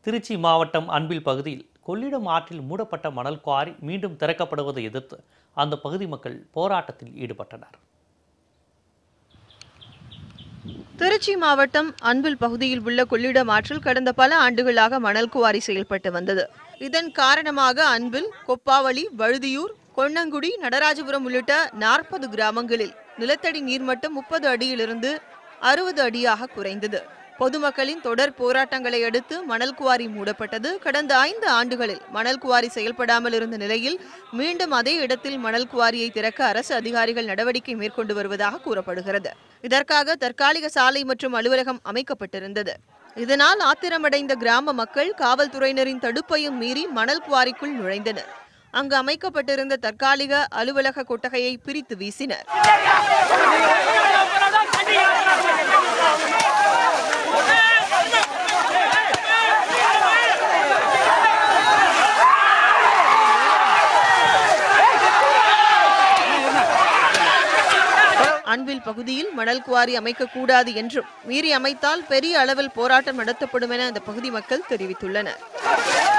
திருச்சி மாவட்டம் அன்பில் பகுதியில் கொள்ளிடம் ஆற்றில் மூடப்பட்ட மணல் குவாரி மீண்டும் திறக்கப்படுவதை எதிர்த்து அந்த பகுதி மக்கள் போராட்டத்தில் ஈடுபட்டனர் திருச்சி மாவட்டம் அன்பில் பகுதியில் உள்ள கொள்ளிடம் ஆற்றில் கடந்த பல ஆண்டுகளாக மணல் குவாரி செயல்பட்டு வந்தது இதன் காரணமாக அன்பில் கொப்பாவளி வழுதியூர் கொன்னங்குடி நடராஜபுரம் உள்ளிட்ட நாற்பது கிராமங்களில் நிலத்தடி நீர்மட்டம் முப்பது அடியிலிருந்து அறுபது அடியாக குறைந்தது பொதுமக்களின் தொடர் போராட்டங்களை அடுத்து மணல் குவாரி மூடப்பட்டது கடந்த ஐந்து ஆண்டுகளில் மணல் குவாரி செயல்படாமல் இருந்த நிலையில் மீண்டும் அதே இடத்தில் மணல் குவாரியை திறக்க அரசு அதிகாரிகள் நடவடிக்கை மேற்கொண்டு வருவதாக கூறப்படுகிறது இதற்காக தற்காலிக சாலை மற்றும் அலுவலகம் அமைக்கப்பட்டிருந்தது இதனால் ஆத்திரமடைந்த கிராம மக்கள் காவல்துறையினரின் தடுப்பையும் மீறி மணல் குவாரிக்குள் நுழைந்தனர் அங்கு அமைக்கப்பட்டிருந்த தற்காலிக அலுவலக கொட்டகையை பிரித்து வீசினர் அன்பில் பகுதியில் மணல் குவாரி அமைக்கக்கூடாது என்றும் மீறி அமைத்தால் பெரிய அளவில் போராட்டம் நடத்தப்படும் என அந்த பகுதி மக்கள் தெரிவித்துள்ளனர்